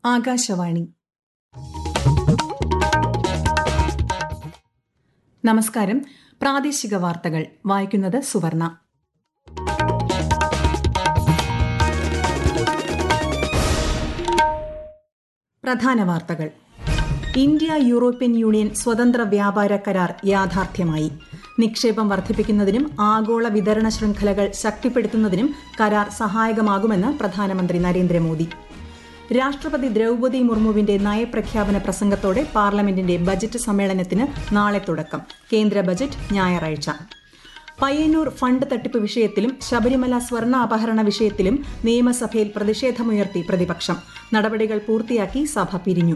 ആകാശവാണി നമസ്കാരം പ്രാദേശിക വാർത്തകൾ വായിക്കുന്നത് സുവർണ പ്രധാന വാർത്തകൾ ഇന്ത്യ യൂറോപ്യൻ യൂണിയൻ സ്വതന്ത്ര വ്യാപാര കരാർ യാഥാർത്ഥ്യമായി നിക്ഷേപം വർദ്ധിപ്പിക്കുന്നതിനും ആഗോള വിതരണ ശൃംഖലകൾ ശക്തിപ്പെടുത്തുന്നതിനും കരാർ സഹായകമാകുമെന്ന് പ്രധാനമന്ത്രി നരേന്ദ്രമോദി രാഷ്ട്രപതി ദ്രൌപതി മുർമുവിന്റെ നയപ്രഖ്യാപന പ്രസംഗത്തോടെ പാർലമെന്റിന്റെ ബജറ്റ് സമ്മേളനത്തിന് നാളെ തുടക്കം കേന്ദ്ര ബജറ്റ് ഞായറാഴ്ച പയ്യന്നൂർ ഫണ്ട് തട്ടിപ്പ് വിഷയത്തിലും ശബരിമല സ്വർണ്ണ അപഹരണ വിഷയത്തിലും നിയമസഭയിൽ പ്രതിഷേധമുയർത്തി പ്രതിപക്ഷം നടപടികൾ പൂർത്തിയാക്കി സഭ പിരിഞ്ഞു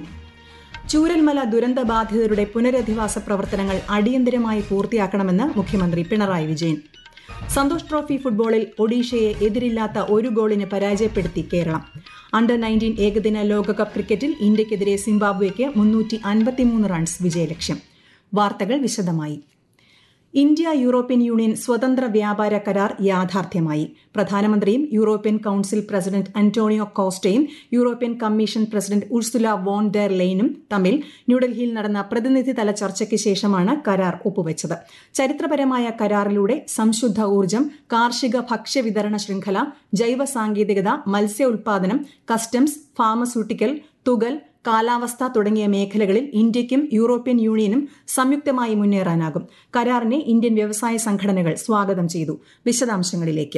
ചൂരൽമല ദുരന്തബാധിതരുടെ പുനരധിവാസ പ്രവർത്തനങ്ങൾ അടിയന്തരമായി പൂർത്തിയാക്കണമെന്ന് മുഖ്യമന്ത്രി പിണറായി വിജയൻ സന്തോഷ് ട്രോഫി ഫുട്ബോളിൽ ഒഡീഷയെ എതിരില്ലാത്ത ഒരു ഗോളിന് പരാജയപ്പെടുത്തി കേരളം അണ്ടർ നയൻറ്റീൻ ഏകദിന ലോകകപ്പ് ക്രിക്കറ്റിൽ ഇന്ത്യക്കെതിരെ സിംബാബ്വേക്ക് മുന്നൂറ്റി അൻപത്തിമൂന്ന് റൺസ് വിജയലക്ഷ്യം വാർത്തകൾ വിശദമായി ഇന്ത്യ യൂറോപ്യൻ യൂണിയൻ സ്വതന്ത്ര വ്യാപാര കരാർ യാഥാർത്ഥ്യമായി പ്രധാനമന്ത്രിയും യൂറോപ്യൻ കൌൺസിൽ പ്രസിഡന്റ് അന്റോണിയോ കോസ്റ്റയും European commission president Ursula von der ലെയ്നും തമ്മിൽ ന്യൂഡൽഹിയിൽ നടന്ന പ്രതിനിധിതല ചർച്ചയ്ക്ക് ശേഷമാണ് കരാർ ഒപ്പുവച്ചത് ചരിത്രപരമായ കരാറിലൂടെ സംശുദ്ധ ഊർജ്ജം കാർഷിക ഭക്ഷ്യ വിതരണ ശൃംഖല ജൈവ സാങ്കേതികത മത്സ്യ ഉൽപാദനം കസ്റ്റംസ് ഫാർമസ്യൂട്ടിക്കൽ തുകൽ കാലാവസ്ഥ തുടങ്ങിയ മേഖലകളിൽ ഇന്ത്യയ്ക്കും യൂറോപ്യൻ യൂണിയനും സംയുക്തമായി മുന്നേറാനാകും കരാറിനെ ഇന്ത്യൻ വ്യവസായ സംഘടനകൾ സ്വാഗതം ചെയ്തു വിശദാംശങ്ങളിലേക്ക്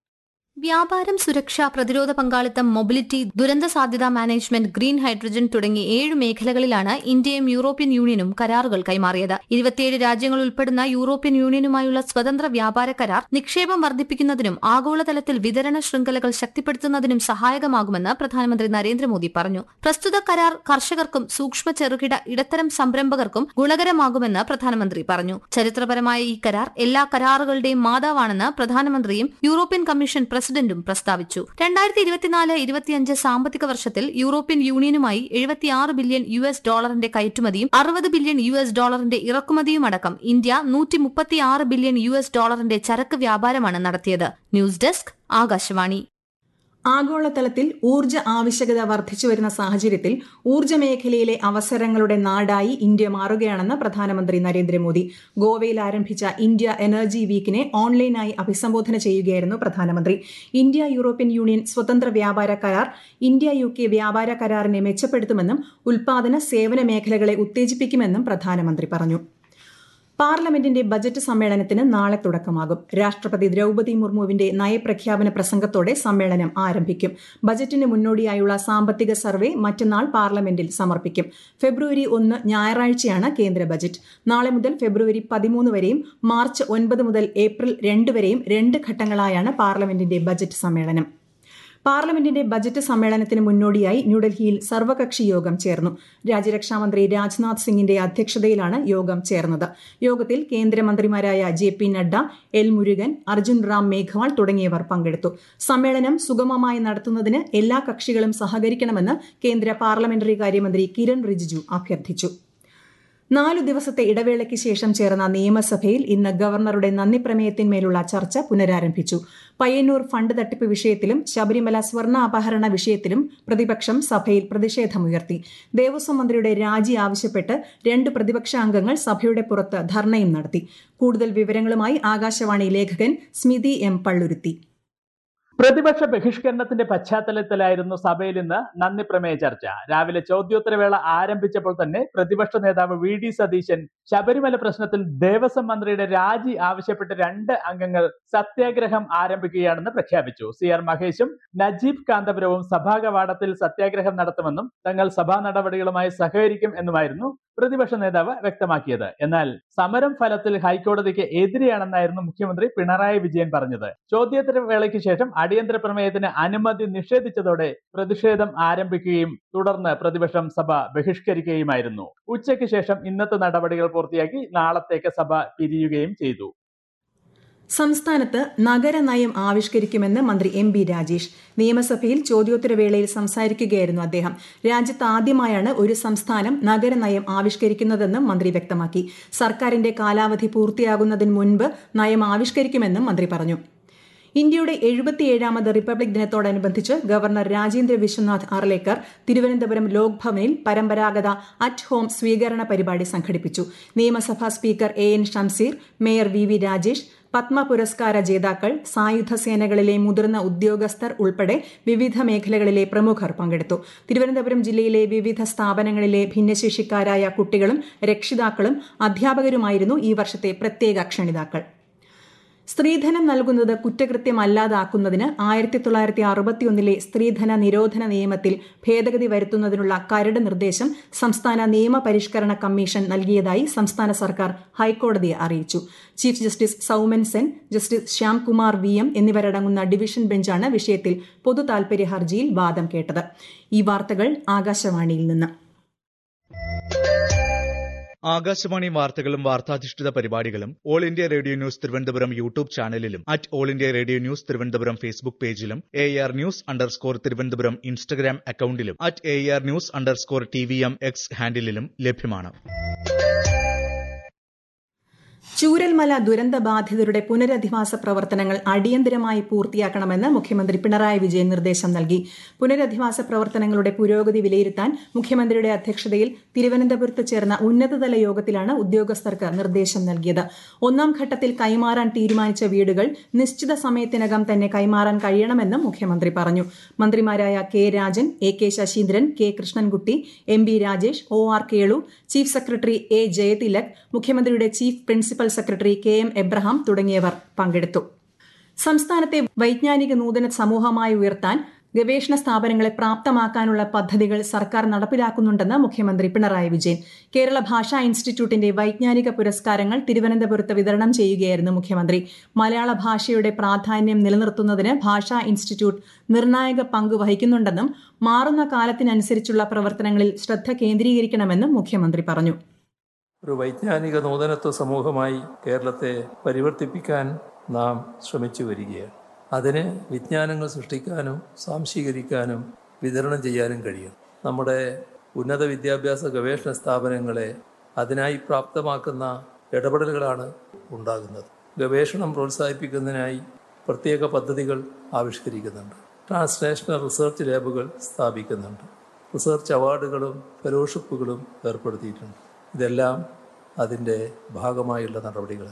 വ്യാപാരം സുരക്ഷ പ്രതിരോധ പങ്കാളിത്തം മൊബിലിറ്റി ദുരന്ത സാധ്യതാ മാനേജ്മെന്റ് ഗ്രീൻ ഹൈഡ്രജൻ തുടങ്ങി ഏഴ് മേഖലകളിലാണ് ഇന്ത്യയും യൂറോപ്യൻ യൂണിയനും കരാറുകൾ കൈമാറിയത് ഇരുപത്തിയേഴ് രാജ്യങ്ങൾ ഉൾപ്പെടുന്ന യൂറോപ്യൻ യൂണിയനുമായുള്ള സ്വതന്ത്ര വ്യാപാര കരാർ നിക്ഷേപം വർദ്ധിപ്പിക്കുന്നതിനും ആഗോളതലത്തിൽ വിതരണ ശൃംഖലകൾ ശക്തിപ്പെടുത്തുന്നതിനും സഹായകമാകുമെന്ന് പ്രധാനമന്ത്രി നരേന്ദ്രമോദി പറഞ്ഞു പ്രസ്തുത കരാർ കർഷകർക്കും സൂക്ഷ്മ ചെറുകിട ഇടത്തരം സംരംഭകർക്കും ഗുണകരമാകുമെന്ന് പ്രധാനമന്ത്രി പറഞ്ഞു ചരിത്രപരമായ ഈ കരാർ എല്ലാ കരാറുകളുടെയും മാതാവാണെന്ന് പ്രധാനമന്ത്രിയും യൂറോപ്യൻ കമ്മീഷൻ പ്രസിഡന്റും പ്രസ്താവിച്ചു രണ്ടായിരത്തി ഇരുപത്തിനാല് ഇരുപത്തിയഞ്ച് സാമ്പത്തിക വർഷത്തിൽ യൂറോപ്യൻ യൂണിയനുമായി എഴുപത്തിയാറ് ബില്യൺ യു എസ് ഡോളറിന്റെ കയറ്റുമതിയും അറുപത് ബില്യൺ യു എസ് ഡോളറിന്റെ ഇറക്കുമതിയും അടക്കം ഇന്ത്യ നൂറ്റി മുപ്പത്തിയാറ് ബില്യൺ യു എസ് ഡോളറിന്റെ ചരക്ക് വ്യാപാരമാണ് നടത്തിയത് ന്യൂസ് ഡെസ്ക് ആകാശവാണി ആഗോളതലത്തിൽ ഊർജ്ജ ആവശ്യകത വർദ്ധിച്ചുവരുന്ന സാഹചര്യത്തിൽ ഊർജ്ജ മേഖലയിലെ അവസരങ്ങളുടെ നാടായി ഇന്ത്യ മാറുകയാണെന്ന് പ്രധാനമന്ത്രി നരേന്ദ്രമോദി ഗോവയിൽ ആരംഭിച്ച ഇന്ത്യ എനർജി വീക്കിനെ ഓൺലൈനായി അഭിസംബോധന ചെയ്യുകയായിരുന്നു പ്രധാനമന്ത്രി ഇന്ത്യ യൂറോപ്യൻ യൂണിയൻ സ്വതന്ത്ര വ്യാപാര കരാർ ഇന്ത്യ യു കെ വ്യാപാര കരാറിനെ മെച്ചപ്പെടുത്തുമെന്നും ഉൽപാദന സേവന മേഖലകളെ ഉത്തേജിപ്പിക്കുമെന്നും പ്രധാനമന്ത്രി പറഞ്ഞു പാർലമെന്റിന്റെ ബജറ്റ് സമ്മേളനത്തിന് നാളെ തുടക്കമാകും രാഷ്ട്രപതി ദ്രൌപതി മുർമുവിന്റെ നയപ്രഖ്യാപന പ്രസംഗത്തോടെ സമ്മേളനം ആരംഭിക്കും ബജറ്റിന് മുന്നോടിയായുള്ള സാമ്പത്തിക സർവേ മറ്റന്നാൾ പാർലമെന്റിൽ സമർപ്പിക്കും ഫെബ്രുവരി ഒന്ന് ഞായറാഴ്ചയാണ് കേന്ദ്ര ബജറ്റ് നാളെ മുതൽ ഫെബ്രുവരി പതിമൂന്ന് വരെയും മാർച്ച് ഒൻപത് മുതൽ ഏപ്രിൽ രണ്ട് വരെയും രണ്ട് ഘട്ടങ്ങളായാണ് പാർലമെന്റിന്റെ ബജറ്റ് സമ്മേളനം പാർലമെന്റിന്റെ ബജറ്റ് സമ്മേളനത്തിന് മുന്നോടിയായി ന്യൂഡൽഹിയിൽ സർവകക്ഷി യോഗം ചേർന്നു രാജ്യരക്ഷാമന്ത്രി രാജ്നാഥ് സിംഗിന്റെ അധ്യക്ഷതയിലാണ് യോഗം ചേർന്നത് യോഗത്തിൽ കേന്ദ്രമന്ത്രിമാരായ J P Nadda L Murugan Arjun Ram Meghwal തുടങ്ങിയവർ പങ്കെടുത്തു സമ്മേളനം സുഗമമായി നടത്തുന്നതിന് എല്ലാ കക്ഷികളും സഹകരിക്കണമെന്ന് കേന്ദ്ര പാർലമെന്ററി കാര്യമന്ത്രി കിരൺ റിജിജു അഭ്യർത്ഥിച്ചു നാലു ദിവസത്തെ ഇടവേളയ്ക്ക് ശേഷം ചേർന്ന നിയമസഭയിൽ ഇന്ന് ഗവർണറുടെ നന്ദി പ്രമേയത്തിന്മേലുള്ള ചർച്ച പുനരാരംഭിച്ചു പയ്യന്നൂർ ഫണ്ട് തട്ടിപ്പ് വിഷയത്തിലും ശബരിമല സ്വർണ്ണ അപഹരണ വിഷയത്തിലും പ്രതിപക്ഷം സഭയിൽ പ്രതിഷേധമുയർത്തി ദേവസ്വം മന്ത്രിയുടെ രാജി ആവശ്യപ്പെട്ട് രണ്ട് പ്രതിപക്ഷ അംഗങ്ങൾ സഭയുടെ പുറത്ത് ധർണയും നടത്തി കൂടുതൽ വിവരങ്ങളുമായി ആകാശവാണി ലേഖകൻ സ്മിതി എം പള്ളുരുത്തി പ്രതിപക്ഷ ബഹിഷ്കരണത്തിന്റെ പശ്ചാത്തലത്തിലായിരുന്നു സഭയിൽ ഇന്ന് നന്ദി പ്രമേയ ചർച്ച രാവിലെ ചോദ്യോത്തരവേള ആരംഭിച്ചപ്പോൾ തന്നെ പ്രതിപക്ഷ നേതാവ് വി ഡി സതീശൻ ശബരിമല പ്രശ്നത്തിൽ ദേവസ്വം മന്ത്രിയുടെ രാജി ആവശ്യപ്പെട്ട് രണ്ട് അംഗങ്ങൾ സത്യാഗ്രഹം ആരംഭിക്കുകയാണെന്ന് പ്രഖ്യാപിച്ചു സി ആർ മഹേഷും നജീബ് കാന്തപുരവും സഭാ കവാടത്തിൽ സത്യാഗ്രഹം നടത്തുമെന്നും തങ്ങൾ സഭാ നടപടികളുമായി സഹകരിക്കും എന്നുമായിരുന്നു പ്രതിപക്ഷ നേതാവ് വ്യക്തമാക്കിയത് എന്നാൽ സമരം ഫലത്തിൽ ഹൈക്കോടതിക്ക് എതിരെയാണെന്നായിരുന്നു മുഖ്യമന്ത്രി പിണറായി വിജയൻ പറഞ്ഞത് ചോദ്യോത്തര വേളയ്ക്ക് ശേഷം അടിയന്തര പ്രമേയത്തിന് അനുമതി നിഷേധിച്ചതോടെ പ്രതിഷേധം ആരംഭിക്കുകയും തുടർന്ന് പ്രതിപക്ഷം സഭ ബഹിഷ്കരിക്കുകയുമായിരുന്നു ഉച്ചയ്ക്ക് ശേഷം ഇന്നത്തെ നടപടികൾ പൂർത്തിയാക്കി നാളത്തേക്ക് സഭ പിരിയുകയും ചെയ്തു സംസ്ഥാനത്ത് നഗരനയം ആവിഷ്കരിക്കുമെന്ന് മന്ത്രി എം ബി രാജേഷ് നിയമസഭയിൽ ചോദ്യോത്തരവേളയിൽ സംസാരിക്കുകയായിരുന്നു അദ്ദേഹം രാജ്യത്ത് ആദ്യമായാണ് ഒരു സംസ്ഥാനം നഗരനയം ആവിഷ്കരിക്കുന്നതെന്നും മന്ത്രി വ്യക്തമാക്കി സർക്കാരിന്റെ കാലാവധി പൂർത്തിയാകുന്നതിന് മുൻപ് നയം ആവിഷ്കരിക്കുമെന്നും മന്ത്രി പറഞ്ഞു ഇന്ത്യയുടെ എഴുപത്തിയേഴാമത് റിപ്പബ്ലിക് ദിനത്തോടനുബന്ധിച്ച് ഗവർണർ രാജേന്ദ്ര വിശ്വനാഥ് അർലേക്കർ തിരുവനന്തപുരം ലോക് ഭവനിൽ പരമ്പരാഗത അറ്റ് ഹോം സ്വീകരണ പരിപാടി സംഘടിപ്പിച്ചു നിയമസഭാ speaker A N Shamseer mayor V V Rajesh Padma പുരസ്കാര ജേതാക്കൾ സായുധ സേനകളിലെ മുതിർന്ന ഉദ്യോഗസ്ഥർ ഉൾപ്പെടെ വിവിധ മേഖലകളിലെ പ്രമുഖർ പങ്കെടുത്തു തിരുവനന്തപുരം ജില്ലയിലെ വിവിധ സ്ഥാപനങ്ങളിലെ ഭിന്നശേഷിക്കാരായ കുട്ടികളും രക്ഷിതാക്കളും അധ്യാപകരുമായിരുന്നു ഈ വർഷത്തെ പ്രത്യേക ക്ഷണിതാക്കൾ സ്ത്രീധനം നൽകുന്നത് കുറ്റകൃത്യമല്ലാതാക്കുന്നതിന് ആയിരത്തി തൊള്ളായിരത്തി അറുപത്തിയൊന്നിലെ സ്ത്രീധന നിരോധന നിയമത്തിൽ ഭേദഗതി വരുത്തുന്നതിനുള്ള കരട് നിർദ്ദേശം സംസ്ഥാന നിയമ പരിഷ്കരണ കമ്മീഷൻ നൽകിയതായി സംസ്ഥാന സർക്കാർ ഹൈക്കോടതിയെ അറിയിച്ചു chief justice Soumen Sen justice Shyamkumar V M എന്നിവരടങ്ങുന്ന ഡിവിഷൻ ബെഞ്ചാണ് വിഷയത്തിൽ പൊതു താൽപര്യ ഹർജിയിൽ വാദം കേട്ടത് ഈ വാർത്തകൾ ആകാശവാണിയിൽ നിന്ന് ആകാശവാണി വാർത്തകളും വാർത്താധിഷ്ഠിത പരിപാടികളും all India radio news Thiruvananthapuram YouTube ചാനലിലും at all India radio news Thiruvananthapuram Facebook പേജിലും A R news underscore Thiruvananthapuram Instagram അക്കൌണ്ടിലും at A R news underscore T V M X ഹാൻഡിലും ലഭ്യമാണ് ചൂരൽമല ദുരന്ത ബാധിതരുടെ പുനരധിവാസ പ്രവർത്തനങ്ങൾ അടിയന്തരമായി പൂർത്തിയാക്കണമെന്ന് മുഖ്യമന്ത്രി പിണറായി വിജയൻ നിർദ്ദേശം നൽകി പുനരധിവാസ പ്രവർത്തനങ്ങളുടെ പുരോഗതി വിലയിരുത്താൻ മുഖ്യമന്ത്രിയുടെ അധ്യക്ഷതയിൽ തിരുവനന്തപുരത്ത് ചേർന്ന ഉന്നതതല യോഗത്തിലാണ് ഉദ്യോഗസ്ഥർക്ക് നിർദ്ദേശം നൽകിയത് ഒന്നാം ഘട്ടത്തിൽ കൈമാറാൻ തീരുമാനിച്ച വീടുകൾ നിശ്ചിത സമയത്തിനകം തന്നെ കൈമാറാൻ കഴിയണമെന്നും മുഖ്യമന്ത്രി പറഞ്ഞു മന്ത്രിമാരായ K Rajan A K Saseendran K Krishnankutty M B Rajesh O R Kelu chief secretary A Jayathilak മുഖ്യമന്ത്രിയുടെ chief principal secretary K M Abraham തുടങ്ങിയവർ പങ്കെടുത്തു സംസ്ഥാനത്തെ വൈജ്ഞാനിക നൂതന സമൂഹമായി ഉയർത്താൻ ഗവേഷണ സ്ഥാപനങ്ങളെ പ്രാപ്തമാക്കാനുള്ള പദ്ധതികൾ സർക്കാർ നടപ്പിലാക്കുന്നുണ്ടെന്ന് മുഖ്യമന്ത്രി പിണറായി വിജയൻ കേരള ഭാഷാ ഇൻസ്റ്റിറ്റ്യൂട്ടിന്റെ വൈജ്ഞാനിക പുരസ്കാരങ്ങൾ തിരുവനന്തപുരത്ത് വിതരണം ചെയ്യുകയായിരുന്നു മുഖ്യമന്ത്രി മലയാള ഭാഷയുടെ പ്രാധാന്യം നിലനിർത്തുന്നതിന് ഭാഷാ ഇൻസ്റ്റിറ്റ്യൂട്ട് നിർണായക പങ്ക് വഹിക്കുന്നുണ്ടെന്നും മാറുന്ന കാലത്തിനനുസരിച്ചുള്ള പ്രവർത്തനങ്ങളിൽ ശ്രദ്ധ കേന്ദ്രീകരിക്കണമെന്നും മുഖ്യമന്ത്രി പറഞ്ഞു ഒരു വൈജ്ഞാനിക നൂതനത്വ സമൂഹമായി കേരളത്തെ പരിവർത്തിപ്പിക്കാൻ നാം ശ്രമിച്ചു വരികയാണ് അതിന് വിജ്ഞാനങ്ങൾ സൃഷ്ടിക്കാനും സ്വാംശീകരിക്കാനും വിതരണം ചെയ്യാനും കഴിയും നമ്മുടെ ഉന്നത വിദ്യാഭ്യാസ ഗവേഷണ സ്ഥാപനങ്ങളെ അതിനായി പ്രാപ്തമാക്കുന്ന ഇടപെടലുകളാണ് ഉണ്ടാകുന്നത് ഗവേഷണം പ്രോത്സാഹിപ്പിക്കുന്നതിനായി പ്രത്യേക പദ്ധതികൾ ആവിഷ്കരിക്കുന്നുണ്ട് ട്രാൻസ്നാഷണൽ റിസർച്ച് ലാബുകൾ സ്ഥാപിക്കുന്നുണ്ട് റിസർച്ച് അവാർഡുകളും ഫെലോഷിപ്പുകളും ഏർപ്പെടുത്തിയിട്ടുണ്ട് ഇതെല്ലാം അതിൻ്റെ ഭാഗമായുള്ള നടപടികളാണ്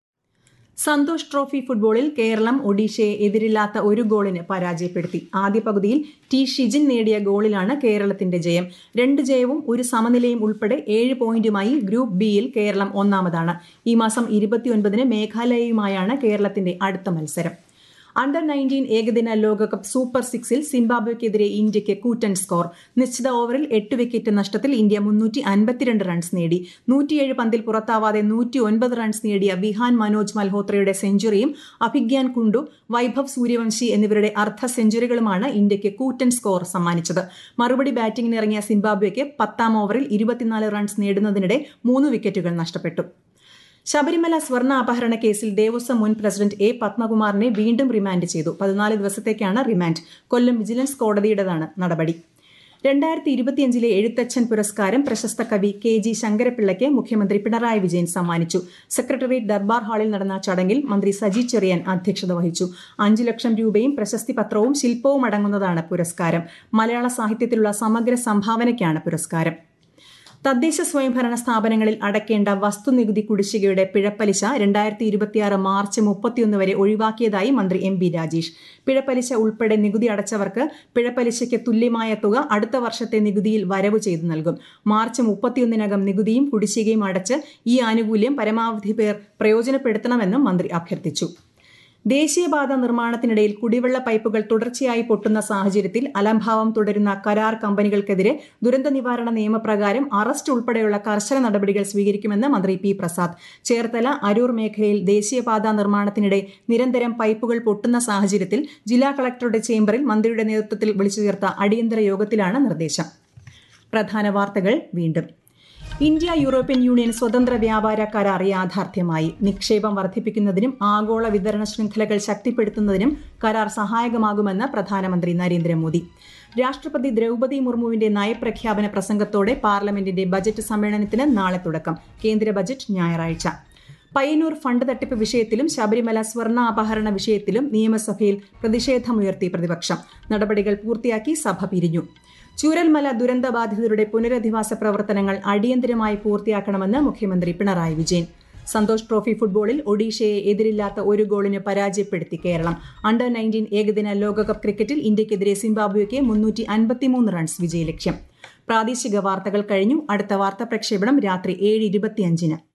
സന്തോഷ് ട്രോഫി ഫുട്ബോളിൽ കേരളം ഒഡീഷയെ എതിരില്ലാത്ത ഒരു ഗോളിന് പരാജയപ്പെടുത്തി ആദ്യ പകുതിയിൽ ടി ഷിജിൻ നേടിയ ഗോളിലാണ് കേരളത്തിന്റെ ജയം രണ്ട് ജയവും ഒരു സമനിലയും ഉൾപ്പെടെ ഏഴ് പോയിന്റുമായി ഗ്രൂപ്പ് ബിയിൽ കേരളം ഒന്നാമതാണ് ഈ മാസം ഇരുപത്തിയൊൻപതിന് മേഘാലയയുമായാണ് കേരളത്തിന്റെ അടുത്ത മത്സരം അണ്ടർ നയൻറ്റീൻ ഏകദിന ലോകകപ്പ് സൂപ്പർ സിക്സിൽ സിംബാബ്വെക്കെതിരെ ഇന്ത്യയ്ക്ക് കൂറ്റൻ സ്കോർ നിശ്ചിത ഓവറിൽ എട്ട് വിക്കറ്റ് നഷ്ടത്തിൽ ഇന്ത്യ മുന്നൂറ്റി അൻപത്തിരണ്ട് റൺസ് നേടി നൂറ്റിയേഴ് പന്തിൽ പുറത്താവാതെ നൂറ്റി ഒൻപത് റൺസ് നേടിയ വിഹാൻ മനോജ് മൽഹോത്രയുടെ സെഞ്ചുറിയും അഭിഗ്യാൻ കുണ്ടു വൈഭവ് സൂര്യവംശി എന്നിവരുടെ അർദ്ധ സെഞ്ചുറികളുമാണ് ഇന്ത്യയ്ക്ക് കൂറ്റൻ സ്കോർ സമ്മാനിച്ചത് മറുപടി ബാറ്റിംഗിനിറങ്ങിയ സിംബാബ്വെക്ക് പത്താം ഓവറിൽ ഇരുപത്തിനാല് റൺസ് നേടുന്നതിനിടെ മൂന്ന് വിക്കറ്റുകൾ നഷ്ടപ്പെട്ടു ശബരിമല സ്വർണ്ണ അപഹരണ കേസിൽ ദേവസ്വം മുൻ പ്രസിഡന്റ് എ പത്മകുമാറിനെ വീണ്ടും റിമാൻഡ് ചെയ്തു പതിനാല് ദിവസത്തേക്കാണ് റിമാൻഡ് കൊല്ലം വിജിലൻസ് കോടതിയുടേതാണ് നടപടി രണ്ടായിരത്തി ഇരുപത്തിയഞ്ചിലെ എഴുത്തച്ഛൻ പുരസ്കാരം പ്രശസ്ത കവി കെ ജി ശങ്കരപിള്ളയ്ക്ക് മുഖ്യമന്ത്രി പിണറായി വിജയൻ സമ്മാനിച്ചു സെക്രട്ടേറിയറ്റ് ദർബാർ ഹാളിൽ നടന്ന ചടങ്ങിൽ മന്ത്രി സജി ചെറിയാൻ അധ്യക്ഷത വഹിച്ചു അഞ്ചു ലക്ഷം രൂപയും പ്രശസ്തി പത്രവും ശില്പവും അടങ്ങുന്നതാണ് പുരസ്കാരം മലയാള സാഹിത്യത്തിലുള്ള സമഗ്ര സംഭാവനയ്ക്കാണ് പുരസ്കാരം തദ്ദേശ സ്വയംഭരണ സ്ഥാപനങ്ങളിൽ അടയ്ക്കേണ്ട വസ്തുനികുതി കുടിശ്ശികയുടെ പിഴപ്പലിശ രണ്ടായിരത്തി ഇരുപത്തിയാറ് മാർച്ച് മുപ്പത്തിയൊന്ന് വരെ ഒഴിവാക്കിയതായി മന്ത്രി എം ബി രാജേഷ് പിഴപ്പലിശ ഉൾപ്പെടെ നികുതി അടച്ചവർക്ക് പിഴപ്പലിശയ്ക്ക് തുല്യമായ തുക അടുത്ത വർഷത്തെ നികുതിയിൽ വരവ് ചെയ്തു നൽകും മാർച്ച് മുപ്പത്തിയൊന്നിനകം നികുതിയും കുടിശ്ശികയും അടച്ച് ഈ ആനുകൂല്യം പരമാവധി പേർ പ്രയോജനപ്പെടുത്തണമെന്നും മന്ത്രി അഭ്യർത്ഥിച്ചു ദേശീയപാത നിർമ്മാണത്തിനിടയിൽ കുടിവെള്ള പൈപ്പുകൾ തുടർച്ചയായി പൊട്ടുന്ന സാഹചര്യത്തിൽ അലംഭാവം തുടരുന്ന കരാർ കമ്പനികൾക്കെതിരെ ദുരന്ത നിവാരണ നിയമപ്രകാരം അറസ്റ്റ് ഉൾപ്പെടെയുള്ള കർശന നടപടികൾ സ്വീകരിക്കുമെന്ന് മന്ത്രി പി പ്രസാദ് ചേർത്തല അരൂർ മേഖലയിൽ ദേശീയപാത നിർമ്മാണത്തിനിടെ നിരന്തരം പൈപ്പുകൾ പൊട്ടുന്ന സാഹചര്യത്തിൽ ജില്ലാ കളക്ടറുടെ ചേംബറിൽ മന്ത്രിയുടെ നേതൃത്വത്തിൽ വിളിച്ചു ചേർത്ത അടിയന്തര യോഗത്തിലാണ് നിർദ്ദേശം പ്രധാന വാർത്തകൾ വീണ്ടും ഇന്ത്യ യൂറോപ്യൻ യൂണിയൻ സ്വതന്ത്ര വ്യാപാര കരാർ യാഥാർത്ഥ്യമായി നിക്ഷേപം വർദ്ധിപ്പിക്കുന്നതിനും ആഗോള വിതരണ ശൃംഖലകൾ ശക്തിപ്പെടുത്തുന്നതിനും കരാർ സഹായകമാകുമെന്ന് പ്രധാനമന്ത്രി നരേന്ദ്രമോദി രാഷ്ട്രപതി ദ്രൗപദി മുർമുവിന്റെ നയപ്രഖ്യാപന പ്രസംഗത്തോടെ പാർലമെന്റിന്റെ ബജറ്റ് സമ്മേളനത്തിന് നാളെ തുടക്കം കേന്ദ്ര ബജറ്റ് ഞായറാഴ്ച പയ്യന്നൂർ ഫണ്ട് തട്ടിപ്പ് വിഷയത്തിലും ശബരിമല സ്വർണ്ണ അപഹരണ വിഷയത്തിലും നിയമസഭയിൽ പ്രതിഷേധമുയർത്തി പ്രതിപക്ഷം നടപടികൾ പൂർത്തിയാക്കി സഭ പിരിഞ്ഞു ചൂരൽമല ദുരന്തബാധിതരുടെ പുനരധിവാസ പ്രവർത്തനങ്ങൾ അടിയന്തരമായി പൂർത്തിയാക്കണമെന്ന് മുഖ്യമന്ത്രി പിണറായി വിജയൻ സന്തോഷ് ട്രോഫി ഫുട്ബോളിൽ ഒഡീഷയെ എതിരില്ലാത്ത ഒരു ഗോളിന് പരാജയപ്പെടുത്തി കേരളം അണ്ടർ നയൻറ്റീൻ ഏകദിന ലോകകപ്പ് ക്രിക്കറ്റിൽ ഇന്ത്യക്കെതിരെ സിംബാബ്വേക്ക് മുന്നൂറ്റി അൻപത്തിമൂന്ന് റൺസ് വിജയലക്ഷ്യം പ്രാദേശിക വാർത്തകൾ കഴിഞ്ഞു അടുത്ത വാർത്താ പ്രക്ഷേപണം രാത്രി ഏഴ് ഇരുപത്തിയഞ്ചിന്